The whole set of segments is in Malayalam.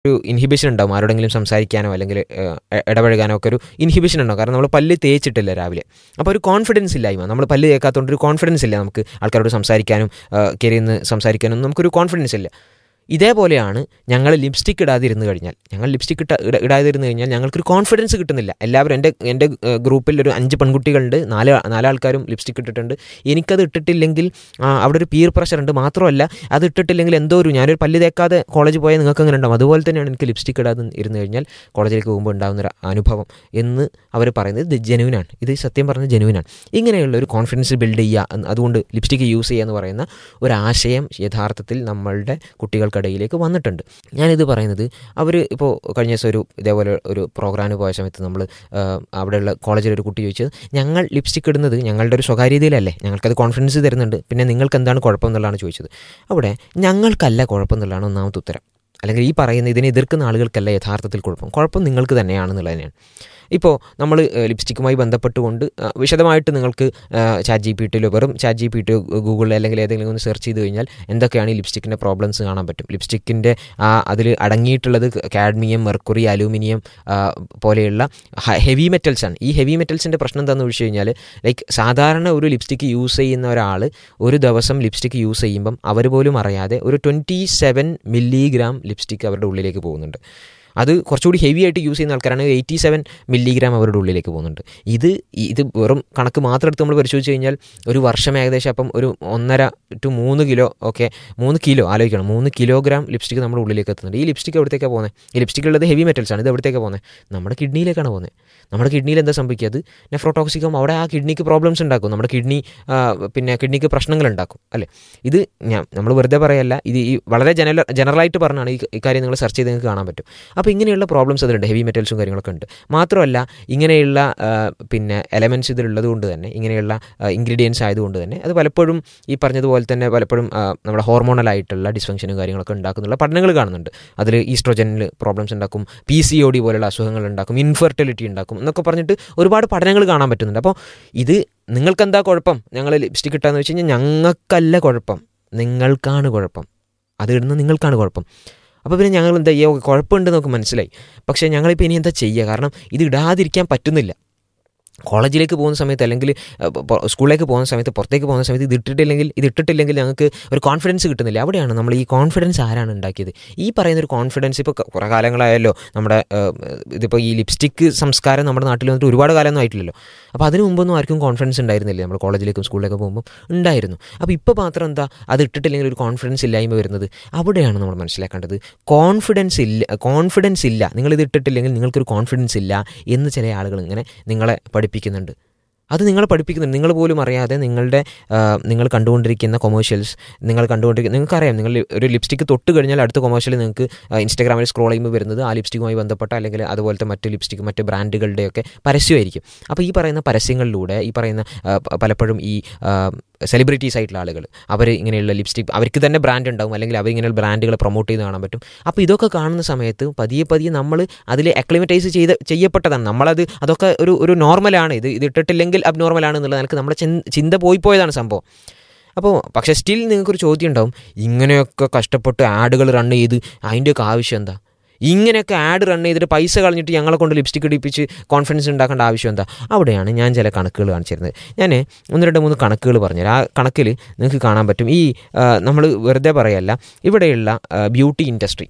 ഒരു ഇൻഹിബിഷൻ ഉണ്ടാവും ആരോടെങ്കിലും സംസാരിക്കാനോ അല്ലെങ്കിൽ ഏഹ്, ഇ- ഇടപഴകാനോ ഒക്കെ ഒരു ഇൻഹിബിഷൻ ഉണ്ടാവും കാരണം നമ്മൾ പല്ല് തേച്ചിട്ടില്ല രാവിലെ അപ്പോൾ ഒരു കോൺഫിഡൻസ് ഇല്ലായ്മ നമ്മൾ പല്ല് തേക്കാത്തതുകൊണ്ട് ഒരു കോൺഫിഡൻസ് ഇല്ല നമുക്ക് ആൾക്കാരോട് സംസാരിക്കാനും കയറിയെന്ന് സംസാരിക്കാനും നമുക്കൊരു കോൺഫിഡൻസ് ഇല്ല ഇതേപോലെയാണ് ഞങ്ങൾ ലിപ്സ്റ്റിക് ഇടാതിരുന്ന് കഴിഞ്ഞാൽ ഞങ്ങൾ ലിപ്സ്റ്റിക് ഇട്ട ഇട- ഇടാതിരുന്ന് കഴിഞ്ഞാൽ ഞങ്ങൾക്കൊരു കോൺഫിഡൻസ് കിട്ടുന്നില്ല എല്ലാവരും എൻ്റെ എൻ്റെ ഏഹ്, ഗ്രൂപ്പിൽ ഒരു അഞ്ച് പെൺകുട്ടികളുണ്ട് നാല് നാലാൾക്കാരും ലിപ്സ്റ്റിക് ഇട്ടിട്ടുണ്ട് എനിക്കത് ഇട്ടിട്ടില്ലെങ്കിൽ ആ, അവിടെ ഒരു പീർ പ്രഷർ ഉണ്ട് മാത്രമല്ല അത് ഇട്ടിട്ടില്ലെങ്കിൽ എന്തോ ഒരു ഞാനൊരു പല്ല് തേക്കാതെ കോളേജ് പോയാൽ നിങ്ങൾക്ക് അങ്ങനെ ഉണ്ടാവും അതുപോലെ തന്നെയാണ് എനിക്ക് ലിപ്സ്റ്റിക് ഇടാതെ ഇരുന്ന് കഴിഞ്ഞാൽ കോളേജിലേക്ക് പോകുമ്പോൾ ഉണ്ടാകുന്ന ഒരു അനുഭവം എന്ന് അവർ പറയുന്നത് ഇത് ജെനുവിനാണ് ഇത് സത്യം പറഞ്ഞ ജെനുവിനാണ് ഇങ്ങനെയുള്ള ഒരു കോൺഫിഡൻസ് ബിൽഡ് ചെയ്യുക എന്ന് അതുകൊണ്ട് ലിപ്സ്റ്റിക് യൂസ് ചെയ്യുക എന്ന് പറയുന്ന ഒരാശയം യഥാർത്ഥത്തിൽ നമ്മളുടെ കുട്ടികൾക്കിടയിലേക്ക് വന്നിട്ടുണ്ട് ഞാനിത് പറയുന്നത് അവർ ഇപ്പോൾ കഴിഞ്ഞ ദിവസം ഒരു ഇതേപോലെ ഒരു പ്രോഗ്രാമിന് പോയ സമയത്ത് നമ്മൾ അവിടെയുള്ള കോളേജിൽ ഒരു കുട്ടി ചോദിച്ചത് ഞങ്ങൾ ലിപ്സ്റ്റിക് ഇടുന്നത് ഞങ്ങളുടെ ഒരു സ്വകാര്യതയിലല്ലേ ഞങ്ങൾക്കത് കോൺഫിഡൻസ് തരുന്നുണ്ട് പിന്നെ നിങ്ങൾക്ക് എന്താണ് കുഴപ്പം എന്നുള്ളതാണ് ചോദിച്ചത് അവിടെ ഞങ്ങൾക്കല്ല കുഴപ്പം എന്നുള്ളതാണ് ഒന്നാമത്തെ ഉത്തരം അല്ലെങ്കിൽ ഈ പറയുന്ന ഇതിനെ എതിർക്കുന്ന ആളുകൾക്കല്ല യഥാർത്ഥത്തിൽ കുഴപ്പം കുഴപ്പം നിങ്ങൾക്ക് തന്നെയാണെന്നുള്ളത് തന്നെയാണ് ഇപ്പോൾ നമ്മൾ ലിപ്സ്റ്റിക്കുമായി ബന്ധപ്പെട്ടുകൊണ്ട് ആ, വിശദമായിട്ട് നിങ്ങൾക്ക് ചാറ്റ് ജി പി ടിയിലോ വെറും ചാറ്റ് ജി പി ടി ഗൂഗിളിൽ അല്ലെങ്കിൽ ഏതെങ്കിലും ഒന്ന് സെർച്ച് ചെയ്ത് കഴിഞ്ഞാൽ എന്തൊക്കെയാണ് ഈ ലിപ്സ്റ്റിക്കിൻ്റെ പ്രോബ്ലംസ് കാണാൻ പറ്റും ലിപ്സ്റ്റിക്കിൻ്റെ ആ അതിൽ അടങ്ങിയിട്ടുള്ളത് കാഡ്മിയം മെർക്കുറി അലൂമിനിയം ആ, പോലെയുള്ള ഹെവി മെറ്റൽസ് ആണ് ഈ ഹെവി മെറ്റൽസിൻ്റെ പ്രശ്നം എന്താണെന്ന് വെച്ച് കഴിഞ്ഞാൽ ലൈക്ക് സാധാരണ ഒരു ലിപ്സ്റ്റിക്ക് യൂസ് ചെയ്യുന്ന ഒരാൾ ഒരു ദിവസം ലിപ്സ്റ്റിക്ക് യൂസ് ചെയ്യുമ്പം അവർ പോലും അറിയാതെ ഒരു ട്വൻറ്റി സെവൻ മില്ലിഗ്രാം ലിപ്സ്റ്റിക്ക് അവരുടെ ഉള്ളിലേക്ക് പോകുന്നുണ്ട് അത് കുറച്ചുകൂടി ഹെവി ആയിട്ട് യൂസ് ചെയ്യുന്ന ആൾക്കാരാണ് എയ്റ്റി സെവൻ മില്ലിഗ്രാം അവരുടെ ഉള്ളിലേക്ക് പോകുന്നുണ്ട് ഇത് ഇത് വെറും കണക്ക് മാത്രം എടുത്ത് നമ്മൾ പരിശോധിച്ച് കഴിഞ്ഞാൽ ഒരു വർഷം ഏകദേശം അപ്പം ഒരു ഒന്നര ടു മൂന്ന് കിലോ ഓക്കെ മൂന്ന് കിലോ ആലോചിക്കണം മൂന്ന് കിലോഗ്രാം ലിപ്സ്റ്റിക് നമ്മുടെ ഉള്ളിലേക്ക് എത്തുന്നുണ്ട് ഈ ലിപ്സ്റ്റിക് എവിടത്തേക്കാണ് പോകുന്നത് ഈ ലിപ്സ്റ്റിക് ഉള്ളത് ഹെവി മെറ്റൽസ് ആണ് ഇത് എവിടത്തേക്കാണ് പോകുന്നത് നമ്മുടെ കിഡ്നിയിലേക്കാണ് പോകുന്നത് നമ്മുടെ കിഡ്നിയിൽ എന്താ സംഭവിക്കുക അത് നെഫ്രോടോക്സിക്കം അവിടെ ആ കിഡ്നിക്ക് പ്രോബ്ലംസ് ഉണ്ടാക്കും നമ്മുടെ കിഡ്നി പിന്നെ കിഡ്നിക്ക് പ്രശ്നങ്ങൾ ഉണ്ടാക്കും അല്ലേ ഇത് ഞാൻ നമ്മൾ വെറുതെ പറയല്ല ഇത് ഈ വളരെ ജനറൽ ജനറലായിട്ട് പറഞ്ഞാണ് ഈ ഈ കാര്യം നിങ്ങൾ സെർച്ച് ചെയ്ത് നിങ്ങൾക്ക് കാണാൻ പറ്റും അപ്പോൾ ഇങ്ങനെയുള്ള പ്രോബ്ലംസ് അതിലുണ്ട് ഹെവി മെറ്റൽസും കാര്യങ്ങളൊക്കെ ഉണ്ട് മാത്രമല്ല ഇങ്ങനെയുള്ള ആ, പിന്നെ എലമെൻറ്റ്സ് ഇതിലുള്ളത് കൊണ്ട് തന്നെ ഇങ്ങനെയുള്ള ഇൻഗ്രീഡിയൻസ് ആയതുകൊണ്ട് തന്നെ അത് പലപ്പോഴും ഈ പറഞ്ഞതുപോലെ തന്നെ പലപ്പോഴും ആ, നമ്മുടെ ഹോർമോണലായിട്ടുള്ള ഡിസ്ഫങ്ഷനും കാര്യങ്ങളൊക്കെ ഉണ്ടാക്കുന്നുള്ള പഠനങ്ങൾ കാണുന്നുണ്ട് അതിൽ ഈസ്ട്രോജനിൽ പ്രോബ്ലംസ് ഉണ്ടാക്കും പി സി ഒ ഡി പോലെയുള്ള അസുഖങ്ങൾ ഉണ്ടാക്കും ഇൻഫെർട്ടിലിറ്റി ഉണ്ടാക്കും എന്നൊക്കെ പറഞ്ഞിട്ട് ഒരുപാട് പഠനങ്ങൾ കാണാൻ പറ്റുന്നുണ്ട് അപ്പോൾ ഇത് നിങ്ങൾക്കെന്താ കുഴപ്പം ഞങ്ങൾ ലിപ്സ്റ്റിക് ഇട്ടാന്ന് വെച്ച് കഴിഞ്ഞാൽ ഞങ്ങൾക്കല്ല കുഴപ്പം നിങ്ങൾക്കാണ് കുഴപ്പം അത് ഇടുന്ന നിങ്ങൾക്കാണ് കുഴപ്പം അപ്പോൾ പിന്നെ ഞങ്ങൾ എന്താ ചെയ്യുക കുഴപ്പമുണ്ടെന്ന് നമുക്ക് മനസ്സിലായി പക്ഷേ ഞങ്ങളിപ്പോൾ ഇനി എന്താ ചെയ്യുക കാരണം ഇത് ഇടാതിരിക്കാൻ പറ്റുന്നില്ല കോളേജിലേക്ക് പോകുന്ന സമയത്ത് അല്ലെങ്കിൽ അഹ്, പൊ- സ്കൂളിലേക്ക് പോകുന്ന സമയത്ത് പുറത്തേക്ക് പോകുന്ന സമയത്ത് ഇത് ഇട്ടിട്ടില്ലെങ്കിൽ ഇത് ഇട്ടിട്ടില്ലെങ്കിൽ ഞങ്ങൾക്ക് ഒരു കോൺഫിഡൻസ് കിട്ടുന്നില്ല അവിടെയാണ് നമ്മൾ ഈ കോൺഫിഡൻസ് ആരാണ് ഉണ്ടാക്കിയത് ഈ പറയുന്ന ഒരു കോൺഫിഡൻസ് ഇപ്പോൾ കുറേ കാലങ്ങളായല്ലോ നമ്മുടെ അഹ്, ഇതിപ്പോൾ ഈ ലിപ്സ്റ്റിക്ക് സംസ്കാരം നമ്മുടെ നാട്ടിൽ വന്നിട്ട് ഒരുപാട് കാലമൊന്നും ആയിട്ടില്ലല്ലോ അപ്പോൾ അതിന് മുമ്പൊന്നും ആർക്കും കോൺഫിഡൻസ് ഉണ്ടായിരുന്നില്ല നമ്മൾ കോളേജിലേക്കും സ്കൂളിലേക്കും പോകുമ്പോൾ ഉണ്ടായിരുന്നു അപ്പോൾ ഇപ്പോൾ മാത്രം എന്താ അത് ഇട്ടിട്ടില്ലെങ്കിൽ ഒരു കോൺഫിഡൻസ് ഇല്ലായ്മ വരുന്നത് അവിടെയാണ് നമ്മൾ മനസ്സിലാക്കേണ്ടത് കോൺഫിഡൻസ് ഇല്ല കോൺഫിഡൻസ് ഇല്ല നിങ്ങളിത് ഇട്ടിട്ടില്ലെങ്കിൽ നിങ്ങൾക്കൊരു കോൺഫിഡൻസ് ഇല്ല എന്ന് ചില ആളുകൾ ഇങ്ങനെ നിങ്ങളെ പഠിപ്പിക്കുന്നുണ്ട് അത് നിങ്ങളെ പഠിപ്പിക്കുന്നുണ്ട് നിങ്ങൾ പോലും അറിയാതെ നിങ്ങളുടെ ആ, നിങ്ങൾ കണ്ടുകൊണ്ടിരിക്കുന്ന കൊമേഴ്ഷ്യൽസ് നിങ്ങൾ കണ്ടുകൊണ്ടിരിക്കുന്ന നിങ്ങൾക്കറിയാം നിങ്ങൾ ഒരു ലിപ്സ്റ്റിക്ക് തൊട്ട് കഴിഞ്ഞാൽ അടുത്ത കൊമേഴ്ഷ്യൽ നിങ്ങൾക്ക് ഇൻസ്റ്റാഗ്രാമിൽ സ്ക്രോൾ ചെയ്യുമ്പോൾ വരുന്നത് ആ ലിപ്സ്റ്റിക്കുമായി ബന്ധപ്പെട്ട അല്ലെങ്കിൽ അതുപോലത്തെ മറ്റ് ലിപ്സ്റ്റിക്ക് മറ്റ് ബ്രാൻഡുകളുടെയൊക്കെ പരസ്യമായിരിക്കും അപ്പോൾ ഈ പറയുന്ന പരസ്യങ്ങളിലൂടെ ഈ പറയുന്ന ആ, പ- പലപ്പോഴും ഈ സെലിബ്രിറ്റീസ് ആയിട്ടുള്ള ആളുകൾ അവർ ഇങ്ങനെയുള്ള ലിപ്സ്റ്റിക് അവർക്ക് തന്നെ ബ്രാൻഡ് ഉണ്ടാവും അല്ലെങ്കിൽ അവർ ഇങ്ങനെയുള്ള ബ്രാൻഡുകൾ പ്രൊമോട്ട് ചെയ്ത് കാണാൻ പറ്റും അപ്പോൾ ഇതൊക്കെ കാണുന്ന സമയത്ത് പതിയെ പതിയെ നമ്മൾ അതിൽ അക്ലിമറ്റൈസ് ചെയ്ത് ചെയ്യപ്പെട്ടതാണ് നമ്മളത് അതൊക്കെ ഒരു ഒരു നോർമലാണ് ഇത് ഇത് ഇട്ടിട്ടില്ലെങ്കിൽ അബ്നോർമലാണ് എന്നുള്ള നിലക്ക് നമ്മുടെ ചിൻ- ചിന്ത പോയി പോയതാണ് സംഭവം അപ്പോൾ പക്ഷേ സ്റ്റിൽ നിങ്ങൾക്കൊരു ചോദ്യം ഉണ്ടാവും ഇങ്ങനെയൊക്കെ കഷ്ടപ്പെട്ട് ആഡുകൾ റൺ ചെയ്ത് അതിൻ്റെയൊക്കെ ആവശ്യം എന്താ ഇങ്ങനെയൊക്കെ ആഡ് റൺ ചെയ്തിട്ട് പൈസ കളഞ്ഞിട്ട് ഞങ്ങളെ കൊണ്ട് ലിപ്സ്റ്റിക് ഇടിപ്പിച്ച് കോൺഫിഡൻസ് ഉണ്ടാക്കേണ്ട ആവശ്യം എന്താ അവിടെയാണ് ഞാൻ ചില കണക്കുകൾ കാണിച്ചിരുന്നത് ഞാൻ ഒന്ന് രണ്ട് മൂന്ന് കണക്കുകൾ പറഞ്ഞുതരാം ആ കണക്കിൽ നിങ്ങൾക്ക് കാണാൻ പറ്റും ഈ നമ്മൾ വെറുതെ പറയല്ല ഇവിടെയുള്ള ബ്യൂട്ടി ഇൻഡസ്ട്രി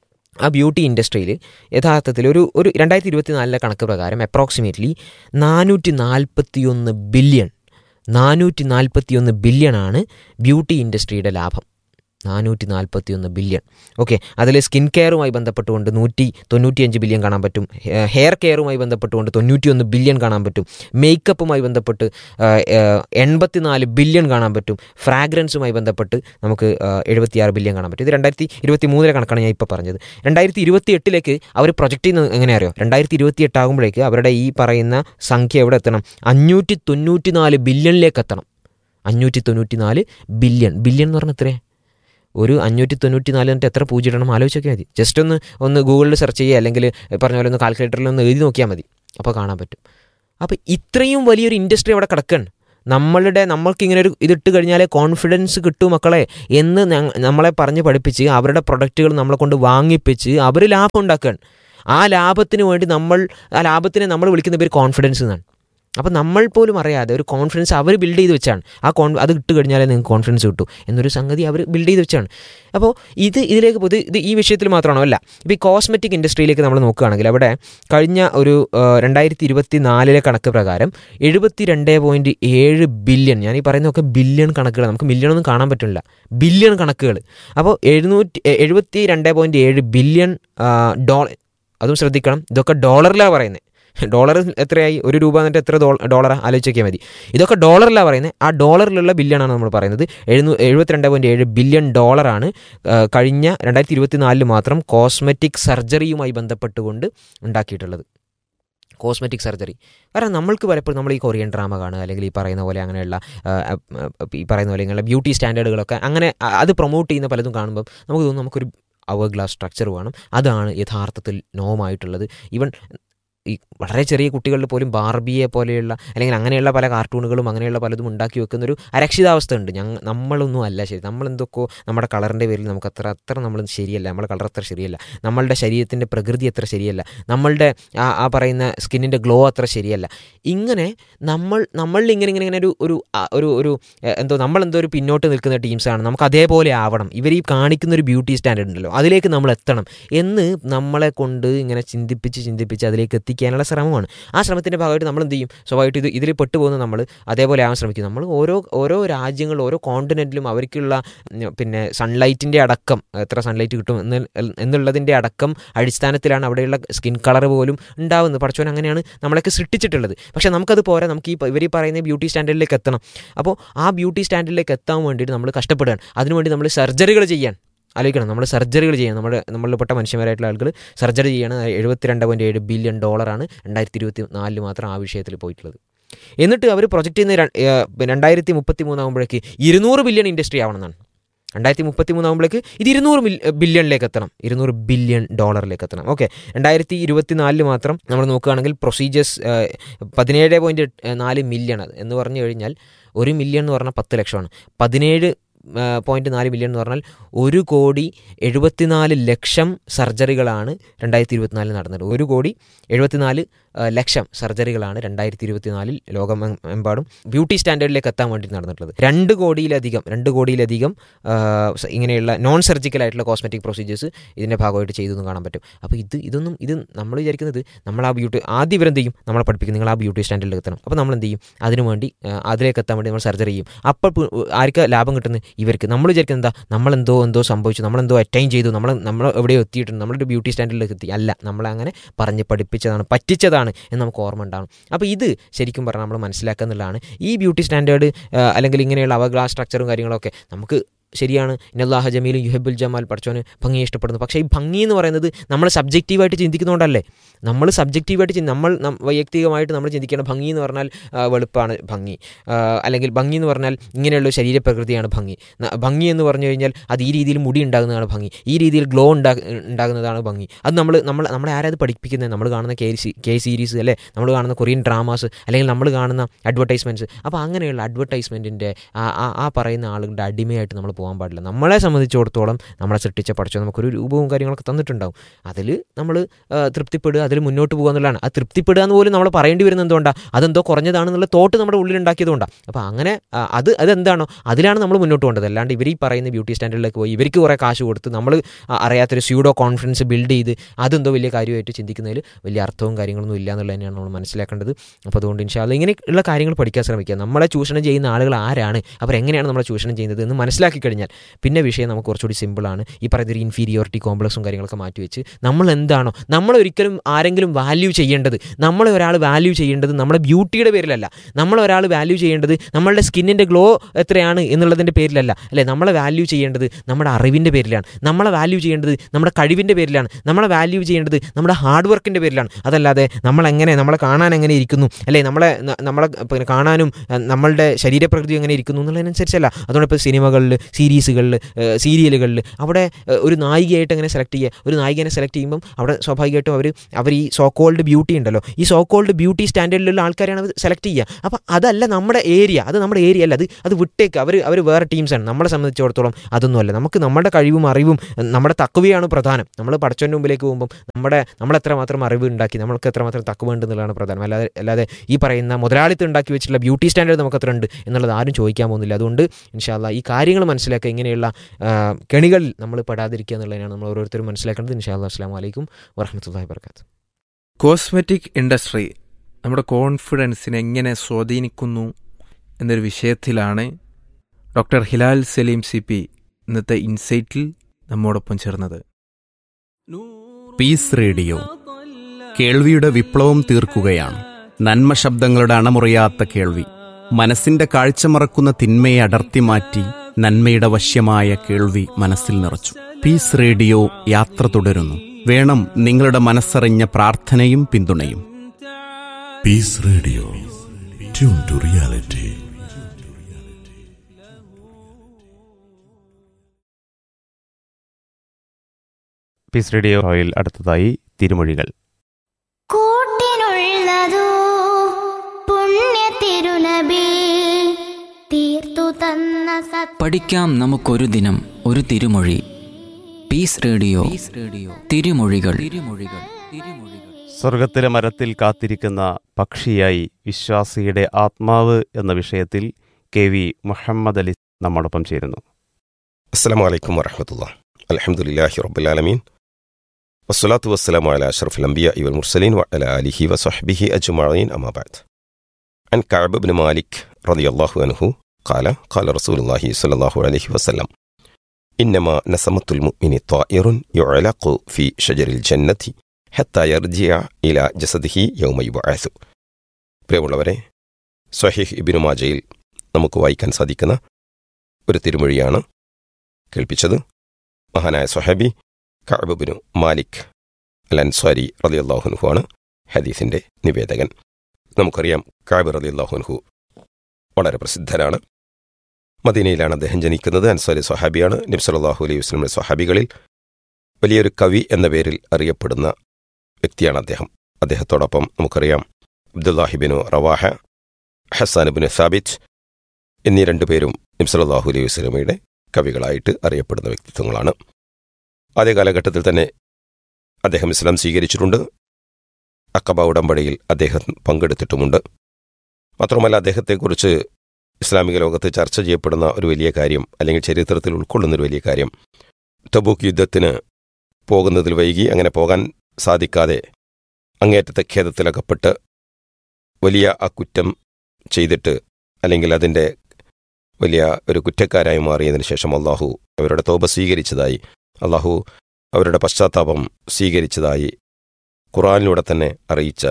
ആ ബ്യൂട്ടി ഇൻഡസ്ട്രിയിൽ യഥാർത്ഥത്തിൽ ഒരു ഒരു രണ്ടായിരത്തി ഇരുപത്തി നാലിലെ കണക്ക് പ്രകാരം അപ്രോക്സിമേറ്റ്ലി നാനൂറ്റി നാൽപ്പത്തി ഒന്ന് ബില്യൺ നാനൂറ്റി നാൽപ്പത്തി ഒന്ന് ബില്യണാണ് ബ്യൂട്ടി ഇൻഡസ്ട്രിയുടെ ലാഭം നാനൂറ്റി നാൽപ്പത്തി ഒന്ന് ബില്യൺ ഓക്കെ അതിൽ സ്കിൻ കെയറുമായി ബന്ധപ്പെട്ടുകൊണ്ട് നൂറ്റി തൊണ്ണൂറ്റിയഞ്ച് ബില്യൺ കാണാൻ പറ്റും ഹെ- ഹെയർ കെയറുമായി ബന്ധപ്പെട്ടുകൊണ്ട് തൊണ്ണൂറ്റിയൊന്ന് ബില്യൺ കാണാൻ പറ്റും മേക്കപ്പുമായി ബന്ധപ്പെട്ട് എൺപത്തിനാല് ബില്യൺ കാണാൻ പറ്റും ഫ്രാഗ്രൻസുമായി ബന്ധപ്പെട്ട് നമുക്ക് എഴുപത്തിയാറ് ബില്യൺ കാണാൻ പറ്റും ഇത് രണ്ടായിരത്തി ഇരുപത്തി മൂന്നിലെ കണക്കാണ് ഞാൻ ഇപ്പോൾ പറഞ്ഞത് രണ്ടായിരത്തി ഇരുപത്തി എട്ടിലേക്ക് അവർ പ്രൊജക്റ്റ് ചെയ്യുന്നത് എങ്ങനെ അറിയോ രണ്ടായിരത്തി ഇരുപത്തി എട്ടാകുമ്പോഴേക്ക് അവരുടെ ഈ പറയുന്ന സംഖ്യ എവിടെ എത്തണം അഞ്ഞൂറ്റി തൊണ്ണൂറ്റി നാല് ബില്യണിലേക്ക് എത്തണം അഞ്ഞൂറ്റി തൊണ്ണൂറ്റി നാല് ബില്യൺ ബില്യൺ എന്ന് പറഞ്ഞാൽ എത്രയാണ് ഒരു അഞ്ഞൂറ്റി തൊണ്ണൂറ്റി നാല് എന്നിട്ട് എത്ര പൂജ്യം ഇടണം ആലോചിച്ചൊക്കെ മതി ജസ്റ്റ് ഒന്ന് ഒന്ന് ഗൂഗിളിൽ സെർച്ച് ചെയ്യുക അല്ലെങ്കിൽ പറഞ്ഞ പോലെ ഒന്ന് കാൽക്കുലേറ്ററിൽ ഒന്ന് എഴുതി നോക്കിയാൽ മതി അപ്പോൾ കാണാൻ പറ്റും അപ്പോൾ ഇത്രയും വലിയൊരു ഇൻഡസ്ട്രി അവിടെ കിടക്കുകയാണ് നമ്മളുടെ നമ്മൾക്കിങ്ങനെ ഒരു ഇതിട്ട് കഴിഞ്ഞാലേ കോൺഫിഡൻസ് കിട്ടൂ മക്കളെ എന്ന് ഞങ്ങ- നമ്മളെ പറഞ്ഞ് പഠിപ്പിച്ച് അവരുടെ പ്രൊഡക്റ്റുകൾ നമ്മളെ കൊണ്ട് വാങ്ങിപ്പിച്ച് അവർ ലാഭം ഉണ്ടാക്കുകയാണ് ആ ലാഭത്തിന് വേണ്ടി നമ്മൾ ആ ലാഭത്തിനെ നമ്മൾ വിളിക്കുന്ന പേര് കോൺഫിഡൻസ് എന്നാണ് അപ്പോൾ നമ്മൾ പോലും അറിയാതെ ഒരു കോൺഫിഡൻസ് അവർ ബിൽഡ് ചെയ്ത് വെച്ചാണ് ആ കോൺ അത് ഇട്ട് കഴിഞ്ഞാലേ നിങ്ങൾക്ക് കോൺഫിഡൻസ് കിട്ടൂ എന്നൊരു സംഗതി അവർ ബിൽഡ് ചെയ്ത് വെച്ചാണ് അപ്പോൾ ഇത് ഇതിലേക്ക് പൊതു ഇത് ഈ വിഷയത്തിൽ മാത്രമാണോ അല്ല ഇപ്പോൾ ഈ കോസ്മെറ്റിക് ഇൻഡസ്ട്രിയിലേക്ക് നമ്മൾ നോക്കുകയാണെങ്കിൽ അവിടെ കഴിഞ്ഞ ഒരു രണ്ടായിരത്തി ഇരുപത്തി നാലിലെ കണക്ക് പ്രകാരം എഴുപത്തി രണ്ട് പോയിൻറ്റ് ഏഴ് ബില്യൺ ഞാൻ ഈ പറയുന്നതൊക്കെ ബില്യൺ കണക്കുകൾ നമുക്ക് മില്യൺ ഒന്നും കാണാൻ പറ്റില്ല ബില്യൺ കണക്കുകൾ അപ്പോൾ എഴുന്നൂറ്റി എഴുപത്തി രണ്ട് പോയിൻറ്റ് ഏഴ് ബില്യൺ ഡോളർ അതും ശ്രദ്ധിക്കണം ഇതൊക്കെ ഡോളറിലാണ് പറയുന്നത് ഡോളർ എത്രയായി ഒരു രൂപ എന്നിട്ട് എത്ര ഡോളറാണ് ആലോചിച്ച് നോക്കിയാൽ മതി ഇതൊക്കെ ഡോളറിലാണ് പറയുന്നത് ആ ഡോളറിലുള്ള ബില്യണാണ് നമ്മൾ പറയുന്നത് എഴുന്നൂ എഴുപത്തിരണ്ട് പോയിൻറ്റ് ഏഴ് ബില്യൺ ഡോളറാണ് ആ, കഴിഞ്ഞ രണ്ടായിരത്തി ഇരുപത്തി നാലിൽ മാത്രം കോസ്മെറ്റിക് സർജറിയുമായി ബന്ധപ്പെട്ടുകൊണ്ട് ഉണ്ടാക്കിയിട്ടുള്ളത് കോസ്മെറ്റിക് സർജറി കാരണം നമ്മൾക്ക് പലപ്പോഴും നമ്മൾ ഈ കൊറിയൻ ഡ്രാമ കാണുക അല്ലെങ്കിൽ ഈ പറയുന്ന പോലെ അങ്ങനെയുള്ള ആ, ആ, ആ, ഈ പറയുന്ന പോലെ ഇങ്ങനെയുള്ള ബ്യൂട്ടി സ്റ്റാൻഡേർഡുകളൊക്കെ അങ്ങനെ ആ, അത് പ്രൊമോട്ട് ചെയ്യുന്ന പലതും കാണുമ്പോൾ നമുക്ക് തോന്നും നമുക്കൊരു അവർ ഗ്ലാസ് സ്ട്രക്ചർ വേണം അതാണ് യഥാർത്ഥത്തിൽ നോമായിട്ടുള്ളത് ഈവൻ ഈ വളരെ ചെറിയ കുട്ടികളിൽ പോലും ബാർബിയെ പോലെയുള്ള അല്ലെങ്കിൽ അങ്ങനെയുള്ള പല കാർട്ടൂണുകളും അങ്ങനെയുള്ള പലതും ഉണ്ടാക്കി വെക്കുന്ന ഒരു അരക്ഷിതാവസ്ഥ ഉണ്ട് ഞങ്ങൾ നമ്മളൊന്നും അല്ല ശരി നമ്മളെന്തൊക്കെയോ നമ്മുടെ കളറിൻ്റെ പേരിൽ നമുക്ക് അത്ര അത്ര നമ്മൾ ശരിയല്ല നമ്മുടെ കളർ അത്ര ശരിയല്ല നമ്മളുടെ ശരീരത്തിൻ്റെ പ്രകൃതി അത്ര ശരിയല്ല നമ്മളുടെ ആ ആ പറയുന്ന സ്കിന്നിൻ്റെ ഗ്ലോ അത്ര ശരിയല്ല ഇങ്ങനെ നമ്മൾ നമ്മളിൽ ഇങ്ങനെ ഇങ്ങനെ ഇങ്ങനെ ഒരു ഒരു ആ, ഒരു ഒരു എ, എന്തോ നമ്മളെന്തോ ഒരു പിന്നോട്ട് നിൽക്കുന്ന ടീംസാണ് നമുക്ക് അതേപോലെ ആവണം ഇവർ ഈ കാണിക്കുന്ന ഒരു ബ്യൂട്ടി സ്റ്റാൻഡേർഡ് ഉണ്ടല്ലോ അതിലേക്ക് നമ്മൾ എത്തണം എന്ന് നമ്മളെ കൊണ്ട് ഇങ്ങനെ ചിന്തിപ്പിച്ച് ചിന്തിപ്പിച്ച് അതിലേക്ക് എത്തിക്കാനുള്ള ശ്രമമാണ് ആ ശ്രമത്തിൻ്റെ ഭാഗമായിട്ട് നമ്മൾ എന്ത് ചെയ്യും സ്വാഭാവികമായിട്ട് ഇത് ഇതിൽ പെട്ടുപോകുന്ന നമ്മൾ അതേപോലെ ആവാൻ ശ്രമിക്കും നമ്മൾ ഓരോ ഓരോ രാജ്യങ്ങൾ ഓരോ കോണ്ടിനെൻറ്റിലും അവർക്കുള്ള ഉം, പിന്നെ സൺലൈറ്റിൻ്റെ അടക്കം എത്ര സൺലൈറ്റ് കിട്ടും എന്ന് എന്നുള്ളതിൻ്റെ അടക്കം അടിസ്ഥാനത്തിലാണ് അവിടെയുള്ള സ്കിൻ കളർ പോലും ഉണ്ടാവുന്നത് പഠിച്ചവൻ അങ്ങനെയാണ് നമ്മളൊക്കെ സൃഷ്ടിച്ചിട്ടുള്ളത് പക്ഷേ നമുക്കത് പോരാ നമുക്ക് ഈ ഇവർ ഈ പറയുന്ന ബ്യൂട്ടി സ്റ്റാൻഡേർഡിലേക്ക് എത്തണം അപ്പോൾ ആ ബ്യൂട്ടി സ്റ്റാൻഡേർഡിലേക്ക് എത്താൻ വേണ്ടിയിട്ട് നമ്മൾ കഷ്ടപ്പെടുകയാണ് അതിനുവേണ്ടി നമ്മൾ സർജറികൾ ചെയ്യാൻ ആലോചിക്കണം നമ്മൾ സർജറികൾ ചെയ്യണം നമ്മുടെ നമ്മളിൽപ്പെട്ട മനുഷ്യന്മാരായിട്ടുള്ള ആളുകൾ സർജറി ചെയ്യണം എഴുപത്തിരണ്ട് പോയിൻറ്റ് ഏഴ് ബില്യൺ ഡോളറാണ് രണ്ടായിരത്തി ഇരുപത്തി നാലിൽ മാത്രം ആ വിഷയത്തിൽ പോയിട്ടുള്ളത് എന്നിട്ട് അവർ പ്രൊജക്റ്റ് ചെയ്യുന്ന ര- ഏഹ് രണ്ടായിരത്തി മുപ്പത്തി മൂന്നാകുമ്പോഴേക്ക് ഇരുന്നൂറ് ബില്യൺ ഇൻഡസ്ട്രി ആവണമെന്നാണ് രണ്ടായിരത്തി മുപ്പത്തി മൂന്നാകുമ്പോഴേക്ക് ഇത് ഇരുന്നൂറ് മിൽ ബില്യണിലേക്ക് എത്തണം ഇരുന്നൂറ് ബില്യൺ ഡോളറിലേക്ക് എത്തണം ഓക്കെ രണ്ടായിരത്തി ഇരുപത്തി നാലിൽ മാത്രം നമ്മൾ നോക്കുകയാണെങ്കിൽ പ്രൊസീജിയേഴ്സ് പതിനേഴ് പോയിൻറ്റ് നാല് മില്യൺ അത് എന്ന് പറഞ്ഞു കഴിഞ്ഞാൽ ഒരു മില്യൺ എന്ന് പറഞ്ഞാൽ പത്ത് ലക്ഷമാണ് പതിനേഴ് പോയിൻറ്റ് നാല് മില്യൺ എന്ന് പറഞ്ഞാൽ ഒരു കോടി എഴുപത്തിനാല് ലക്ഷം സർജറികളാണ് രണ്ടായിരത്തി ഇരുപത്തിനാലിൽ നടന്നത് ഒരു കോടി എഴുപത്തിനാല് ആ, ലക്ഷം സർജറികളാണ് രണ്ടായിരത്തി ഇരുപത്തിനാലിൽ ലോകമെമ്പാടും ബ്യൂട്ടി സ്റ്റാൻഡേർഡിലേക്ക് എത്താൻ വേണ്ടി നടന്നിട്ടുള്ളത് രണ്ട് കോടിയിലധികം രണ്ട് കോടിയിലധികം ആ, സ- ഇങ്ങനെയുള്ള നോൺ സർജിക്കൽ ആയിട്ടുള്ള കോസ്മെറ്റിക് പ്രൊസീജിയേഴ്സ് ഇതിൻ്റെ ഭാഗമായിട്ട് ചെയ്തു എന്ന് കാണാൻ പറ്റും അപ്പോൾ ഇത് ഇതൊന്നും ഇത് നമ്മൾ വിചാരിക്കുന്നത് നമ്മൾ ആ ബ്യൂട്ടി ആദ്യം ഇവരെന്ത് ചെയ്യും നമ്മളെ പഠിപ്പിക്കും നിങ്ങൾ ആ ബ്യൂട്ടി സ്റ്റാൻഡേർഡിലേക്ക് എത്തണം അപ്പോൾ നമ്മൾ എന്ത് ചെയ്യും അതിനു വേണ്ടി ആ, അതിലേക്ക് എത്താൻ വേണ്ടി നമ്മൾ സർജറി ചെയ്യും അപ്പോൾ പ്- ആർക്കാ ലാഭം കിട്ടുന്നത് ഇവർക്ക് നമ്മൾ വിചാരിക്കുന്നത് എന്താ നമ്മളെന്തോ എന്തോ സംഭവിച്ചു നമ്മളെന്തോ അറ്റൈൻ ചെയ്തു നമ്മൾ നമ്മൾ എവിടെയോ എത്തിയിട്ടുണ്ട് നമ്മളൊരു ബ്യൂട്ടി സ്റ്റാൻഡേർഡിലേക്ക് എത്തി അല്ല നമ്മളങ്ങനെ പറഞ്ഞ് പഠിപ്പിച്ചതാണ് പറ്റിച്ചതാണ് എന്ന് നമുക്ക് ഓർമ്മ ഉണ്ടാകും അപ്പോൾ ഇത് ശരിക്കും പറഞ്ഞാൽ നമ്മൾ മനസ്സിലാക്കുക എന്നുള്ളതാണ് ഈ ബ്യൂട്ടി സ്റ്റാൻഡേർഡ് അല്ലെങ്കിൽ ഇങ്ങനെയുള്ള അവ ഗ്ലാസ് സ്ട്രക്ചറും കാര്യങ്ങളൊക്കെ നമുക്ക് ശരിയാണ് ഇന്നല്ലാഹ ജമീലും യുഹബുൽ ജമാൽ പഠിച്ചോന് ഭംഗിയെ ഇഷ്ടപ്പെടുന്നു പക്ഷേ ഈ ഭംഗി എന്ന് പറയുന്നത് നമ്മൾ സബ്ജക്റ്റീവായിട്ട് ചിന്തിക്കുന്നതുകൊണ്ടല്ലേ നമ്മൾ സബ്ജക്റ്റീവായിട്ട് ചിന്തി നമ്മൾ നം- വൈയക്തികമായിട്ട് നമ്മൾ ചിന്തിക്കേണ്ട ഭംഗി എന്ന് പറഞ്ഞാൽ ആ, വെളുപ്പാണ് ഭംഗി ആ, അല്ലെങ്കിൽ ഭംഗി എന്ന് പറഞ്ഞാൽ ഇങ്ങനെയുള്ള ശരീരപ്രകൃതിയാണ് ഭംഗി ന- ഭംഗി എന്ന് പറഞ്ഞു കഴിഞ്ഞാൽ അത് ഈ രീതിയിൽ മുടി ഉണ്ടാകുന്നതാണ് ഭംഗി ഈ രീതിയിൽ ഗ്ലോ ഉണ്ടാ ഉണ്ടാകുന്നതാണ് ഭംഗി അത് നമ്മൾ നമ്മൾ നമ്മളെ ആരാത് പഠിപ്പിക്കുന്നത് നമ്മൾ കാണുന്ന കെ സി കെ സീരീസ് അല്ലേ നമ്മൾ കാണുന്ന കൊറിയൻ ഡ്രാമാസ് അല്ലെങ്കിൽ നമ്മൾ കാണുന്ന അഡ്വർടൈസ്മെൻറ്റ്സ് അപ്പോൾ അങ്ങനെയുള്ള അഡ്വർടൈസ്മെൻറ്റിൻ്റെ ആ ആ- ആ പറയുന്ന ആളുകളുടെ അടിമയായിട്ട് നമ്മൾ പോകാൻ പാടില്ല നമ്മളെ സംബന്ധിച്ചിടത്തോളം നമ്മളെ സൃഷ്ടിച്ച പഠിച്ചോ നമുക്കൊരു രൂപവും കാര്യങ്ങളൊക്കെ തന്നിട്ടുണ്ടാവും അതിൽ നമ്മൾ തൃപ്തിപ്പെടുക അതിൽ മുന്നോട്ട് പോകുക എന്നുള്ളതാണ് ആ തൃപ്തിപ്പെടുക എന്ന് പോലും നമ്മൾ പറയേണ്ടി വരുന്നത് എന്തുകൊണ്ടാണ് അതെന്തോ കുറഞ്ഞതാണെന്നുള്ള തോട്ട് നമ്മുടെ ഉള്ളിൽ ഉണ്ടാക്കിയതുകൊണ്ടാണ് അപ്പോൾ അങ്ങനെ ആ, അത് അതെന്താണോ അതിലാണ് നമ്മൾ മുന്നോട്ട് പോകേണ്ടത് അല്ലാണ്ട് ഇവർ ഈ പറയുന്ന ബ്യൂട്ടി സ്റ്റാൻഡേർഡിലേക്ക് പോയി ഇവർക്ക് കുറേ കാശ് കൊടുത്ത് നമ്മൾ ആ, അറിയാത്തൊരു സ്യൂഡോ കോൺഫിഡൻസ് ബിൽഡ് ചെയ്ത് അതെന്തോ വലിയ കാര്യമായിട്ട് ചിന്തിക്കുന്നതിൽ വലിയ അർത്ഥവും കാര്യങ്ങളൊന്നും ഇല്ല എന്നുള്ളത് തന്നെയാണ് നമ്മൾ മനസ്സിലാക്കേണ്ടത് അപ്പോൾ അതുകൊണ്ട് ഇൻഷാല്ല ഇങ്ങനെയുള്ള കാര്യങ്ങൾ പഠിക്കാൻ ശ്രമിക്കുക നമ്മളെ ചൂഷണം ചെയ്യുന്ന ആളുകൾ ആരാണ് അവർ എങ്ങനെയാണ് നമ്മളെ ചൂഷണം ചെയ്യുന്നത് എന്ന് മനസ്സിലാക്കി കഴിഞ്ഞാൽ പിന്നെ വിഷയം നമുക്ക് കുറച്ചുകൂടി സിമ്പിളാണ് ഈ പറയുന്ന ഒരു ഇൻഫീരിയോറിറ്റി കോംപ്ലക്സും കാര്യങ്ങളൊക്കെ മാറ്റി വെച്ച് നമ്മൾ എന്താണോ നമ്മൾ ഒരിക്കലും ആരെങ്കിലും വാല്യൂ ചെയ്യേണ്ടത് നമ്മളെ ഒരാൾ വാല്യൂ ചെയ്യേണ്ടത് നമ്മുടെ ബ്യൂട്ടിയുടെ പേരിലല്ല നമ്മളെ ഒരാൾ വാല്യൂ ചെയ്യേണ്ടത് നമ്മളുടെ സ്കിന്നിൻ്റെ ഗ്ലോ എത്രയാണ് എന്നുള്ളതിൻ്റെ പേരിലല്ല അല്ലേ നമ്മളെ വാല്യൂ ചെയ്യേണ്ടത് നമ്മുടെ അറിവിൻ്റെ പേരിലാണ് നമ്മളെ വാല്യൂ ചെയ്യേണ്ടത് നമ്മുടെ കഴിവിൻ്റെ പേരിലാണ് നമ്മളെ വാല്യൂ ചെയ്യേണ്ടത് നമ്മുടെ ഹാർഡ് വർക്കിൻ്റെ പേരിലാണ് അതല്ലാതെ നമ്മളെങ്ങനെ നമ്മളെ കാണാൻ എങ്ങനെ ഇരിക്കുന്നു അല്ലേ നമ്മളെ ന- നമ്മളെ പിന്നെ കാണാനും അഹ്, നമ്മളുടെ ശരീരപ്രകൃതി എങ്ങനെ ഇരിക്കുന്നു എന്നുള്ളതിനനുസരിച്ചല്ല അതുകൊണ്ട് ഇപ്പോൾ സിനിമകളിൽ സീരിയൽ സീരീസുകളിൽ സീരിയലുകളിൽ അവിടെ ഏഹ്, ഒരു നായികയായിട്ട് അങ്ങനെ സെലക്ട് ചെയ്യുക ഒരു നായികനെ സെലക്ട് ചെയ്യുമ്പം അവിടെ സ്വാഭാവികമായിട്ടും അവർ അവർ ഈ സോ കോൾഡ് ബ്യൂട്ടി ഉണ്ടല്ലോ ഈ സോ കോൾഡ് ബ്യൂട്ടി സ്റ്റാൻഡേർഡിലുള്ള ആൾക്കാരെയാണ് അവർ സെലക്ട് ചെയ്യുക അപ്പോൾ അതല്ല നമ്മുടെ ഏരിയ അത് നമ്മുടെ ഏരിയ അല്ല അത് അത് വിട്ടേക്ക് അവർ അവർ വേറെ ടീംസാണ് നമ്മളെ സംബന്ധിച്ചിടത്തോളം അതൊന്നുമല്ല നമുക്ക് നമ്മുടെ കഴിവും അറിവും നമ്മുടെ തക്കുവയാണ് പ്രധാനം നമ്മൾ പടച്ചവൻ്റെ മുമ്പിലേക്ക് പോകുമ്പം നമ്മുടെ നമ്മൾ എത്രമാത്രം അറിവ് ഉണ്ടാക്കി നമ്മൾക്ക് എത്രമാത്രം തക്കുവ ഉണ്ട് എന്നുള്ളതാണ് പ്രധാനം അല്ലാതെ അല്ലാതെ ഈ പറയുന്ന മുതലാളിത്തം ഉണ്ടാക്കി വെച്ചിട്ടുള്ള ബ്യൂട്ടി സ്റ്റാൻഡേർഡ് നമുക്ക് അത്ര ഉണ്ട് എന്നുള്ളത് ആരും ചോദിക്കാൻ പോകുന്നില്ല അതുകൊണ്ട് ഇൻഷാല്ല ഈ കാര്യങ്ങൾ മനസ്സിലാക്കുക ഇങ്ങനെയുള്ള ആ, കെണികളിൽ നമ്മൾ പെടാതിരിക്കുക എന്നുള്ളതിനാണ് നമ്മൾ ഓരോരുത്തരും മനസ്സിലാക്കേണ്ടത് ഇൻഷാല്ല അസ്സാം വലൈക്കും വറഹമത്തല്ലാ വർക്കാത്ത് കോസ്മെറ്റിക് ഇൻഡസ്ട്രി നമ്മുടെ കോൺഫിഡൻസിനെ എങ്ങനെ സ്വാധീനിക്കുന്നു എന്നൊരു വിഷയത്തിലാണ് doctor Hilal Saleem C P ഇന്നത്തെ ഇൻസൈറ്റിൽ നമ്മോടൊപ്പം ചേർന്നത് പീസ് റേഡിയോ കേൾവിയുടെ വിപ്ലവം തീർക്കുകയാണ് നന്മ ശബ്ദങ്ങളുടെ അണമുറിയാത്ത കേൾവി മനസ്സിന്റെ കാഴ്ച മറക്കുന്ന തിന്മയെ അടർത്തി മാറ്റി നന്മയുടെ വശ്യമായ കേൾവി മനസ്സിൽ നിറച്ചു പീസ് റേഡിയോ യാത്ര തുടരുന്നു വേണം നിങ്ങളുടെ മനസ്സറിഞ്ഞ പ്രാർത്ഥനയും പിന്തുണയും Peace Radio. Tune to reality. Peace റേഡിയോയിൽ അടുത്തതായി തിരുമൊഴികൾ കൂട്ടിനുള്ളതോ പുണ്യ തിരുനബി തീർത്തു തന്ന സത് പഠിക്കാം നമുക്കൊരു ദിനം ഒരു തിരുമൊഴി പീസ് റേഡിയോ റേഡിയോ തിരുമൊഴികൾ തിരുമൊഴികൾ തിരുമൊഴികൾ സ്വർഗത്തിലെ മരത്തിൽ കാത്തിരിക്കുന്ന പക്ഷിയായി വിശ്വാസിയുടെ ആത്മാവ് എന്ന വിഷയത്തിൽ കെ വി മുഹമ്മദ് അലി നമ്മോടൊപ്പം ചേരുന്നു السلام عليكم ورحمة الله الحمد لله رب العالمين والصلاة والسلام على أشرف الأنبياء والمرسلين وعلى آله وصحبه أجمعين أما بعد عن كعب بن مالك رضي الله عنه قال قال رسول الله صلى الله عليه وسلم إنما نسمة المؤمن طائر يعلق في شجر الجنة حتى يرجع إلى جسده يوم يبعث പ്രിയമുള്ളവരെ സ്വഹീഹ് ഇബിനു മാജയിൽ നമുക്ക് വായിക്കാൻ സാധിക്കുന്ന ഒരു തിരുമൊഴിയാണ് കേൾപ്പിച്ചത് മഹാനായ സ്വഹബി കഅബുബിനു മാലിക് അൽ അൻസ്വാരി റളിയല്ലാഹുൻഹു ആണ് ഹദീസിന്റെ നിവേദകൻ നമുക്കറിയാം കാബ് റളിയല്ലാഹുൻഹു വളരെ പ്രസിദ്ധരാണ് മദീനയിലാണ് അദ്ദേഹം ജനിക്കുന്നത് അൻസ്വാരി സ്വഹാബിയാണ് നബ്സലാഹു അലൈഹി വസ്ലമിന്റെ സ്വഹാബികളിൽ വലിയൊരു കവി എന്ന പേരിൽ അറിയപ്പെടുന്ന വ്യക്തിയാണ് അദ്ദേഹം അദ്ദേഹത്തോടൊപ്പം നമുക്കറിയാം അബ്ദുല്ലാഹിബിനു റവാഹ ഹസാനുബിന് സാബിറ്റ് എന്നീ രണ്ടുപേരും നബ്സലാഹു അലൈഹി വസ്ലമയുടെ കവികളായിട്ട് അറിയപ്പെടുന്ന വ്യക്തിത്വങ്ങളാണ് ആദ്യ കാലഘട്ടത്തിൽ തന്നെ അദ്ദേഹം ഇസ്ലാം സ്വീകരിച്ചിട്ടുണ്ട് അക്കബ ഉടമ്പടിയിൽ അദ്ദേഹം പങ്കെടുത്തിട്ടുമുണ്ട് മാത്രമല്ല അദ്ദേഹത്തെക്കുറിച്ച് ഇസ്ലാമിക ലോകത്ത് ചർച്ച ചെയ്യപ്പെടുന്ന ഒരു വലിയ കാര്യം അല്ലെങ്കിൽ ചരിത്രത്തിൽ ഉൾക്കൊള്ളുന്ന ഒരു വലിയ കാര്യം തബൂക്ക് യുദ്ധത്തിന് പോകുന്നതിൽ വൈകി അങ്ങനെ പോകാൻ സാധിക്കാതെ അങ്ങേറ്റത്തെ ഖേദത്തിലകപ്പെട്ട് വലിയ ആ കുറ്റം ചെയ്തിട്ട് അല്ലെങ്കിൽ അതിൻ്റെ വലിയ ഒരു കുറ്റക്കാരായി മാറിയതിനു ശേഷം അള്ളാഹു അവരുടെ തോപ സ്വീകരിച്ചതായി അള്ളാഹു അവരുടെ പശ്ചാത്താപം സ്വീകരിച്ചതായി ഖുറാനിലൂടെ തന്നെ അറിയിച്ച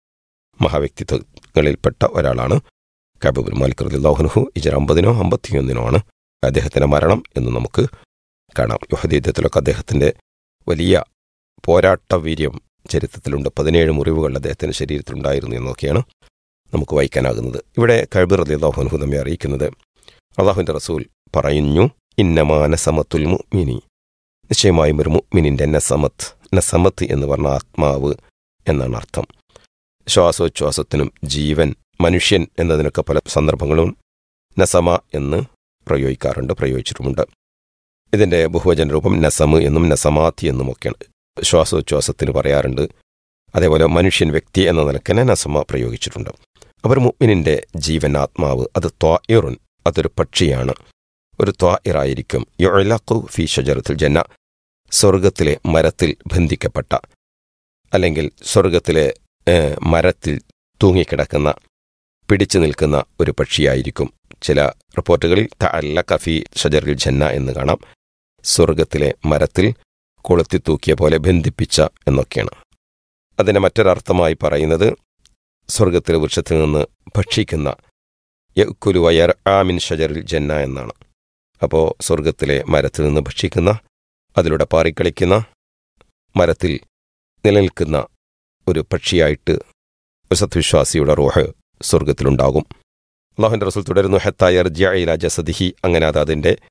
മഹാവ്യക്തിത്വങ്ങളിൽപ്പെട്ട ഒരാളാണ് കബുബുൽ മാലിക് റദില്ലാഹുനുഹു ഇജർ അമ്പതിനോ അമ്പത്തിയൊന്നിനോ ആണ് അദ്ദേഹത്തിൻ്റെ മരണം എന്ന് നമുക്ക് കാണാം യുഹദ് യുദ്ധത്തിലൊക്കെ അദ്ദേഹത്തിൻ്റെ വലിയ പോരാട്ട വീര്യം ചരിത്രത്തിലുണ്ട് പതിനേഴ് മുറിവുകൾ അദ്ദേഹത്തിൻ്റെ ശരീരത്തിലുണ്ടായിരുന്നു എന്നൊക്കെയാണ് നമുക്ക് വായിക്കാനാകുന്നത് ഇവിടെ കബിർ റദില്ലാഹുനുഹു നമ്മെ അറിയിക്കുന്നത് അള്ളാഹുവിൻ്റെ റസൂൽ പറഞ്ഞു ഇന്നമാ നസമത്തുൽ മുഅ്മിനി നിശ്ചയമായും ഒരു മുഅ്മിനിൻ്റെ നസമത്ത് നസമത്ത് എന്ന് പറഞ്ഞ ആത്മാവ് എന്നാണ് അർത്ഥം ശ്വാസോച്ഛ്വാസത്തിനും ജീവൻ മനുഷ്യൻ എന്നതിനൊക്കെ പല സന്ദർഭങ്ങളും നസമ എന്ന് പ്രയോഗിക്കാറുണ്ട് പ്രയോഗിച്ചിട്ടുമുണ്ട് ഇതിൻ്റെ ബഹുവചന രൂപം നസമ് എന്നും നസമാത്തി എന്നുമൊക്കെയാണ് ശ്വാസോച്ഛ്വാസത്തിന് പറയാറുണ്ട് അതേപോലെ മനുഷ്യൻ വ്യക്തി എന്ന നിലക്കന്നെ നസമ പ്രയോഗിച്ചിട്ടുണ്ട് അവർ മുഅ്മിനിൻ്റെ ജീവൻ ആത്മാവ് അത് ത്വായിറുൻ അതൊരു പക്ഷിയാണ് ഒരു ത്വായിറായിരിക്കും യൊഴലഖു ഫി ഷജറത്തുൽ ജന്ന സ്വർഗത്തിലെ മരത്തിൽ ബന്ധിക്കപ്പെട്ട അല്ലെങ്കിൽ സ്വർഗത്തിലെ ഏഹ്, മരത്തിൽ തൂങ്ങിക്കിടക്കുന്ന പിടിച്ചു നിൽക്കുന്ന ഒരു പക്ഷിയായിരിക്കും ചില റിപ്പോർട്ടുകളിൽ തഅല്ല കഫി ഷജറിൽ ജന്ന എന്ന് കാണാം സ്വർഗത്തിലെ മരത്തിൽ കൊളുത്തി തൂക്കിയ പോലെ ബന്ധിപ്പിച്ച എന്നൊക്കെയാണ് അതിൻ്റെ മറ്റൊരർത്ഥമായി പറയുന്നത് സ്വർഗത്തിലെ വൃക്ഷത്തിൽ നിന്ന് ഭക്ഷിക്കുന്ന യക്കുലു വയർ ആമിൻ ഷജറിൽ ജന്ന എന്നാണ് അപ്പോൾ സ്വർഗത്തിലെ മരത്തിൽ നിന്ന് ഭക്ഷിക്കുന്ന അതിലൂടെ പാറിക്കളിക്കുന്ന മരത്തിൽ നിലനിൽക്കുന്ന ഒരു പക്ഷിയായിട്ട് ഒരു സത്വിശ്വാസിയുടെ റോഹ് സ്വർഗത്തിലുണ്ടാകും അള്ളാഹുവിൻ്റെ റസൂൽ തുടരുന്നു ഹെത്തായർ ജയില ജസദിഹി അങ്ങനെ അത് അതിൻ്റെ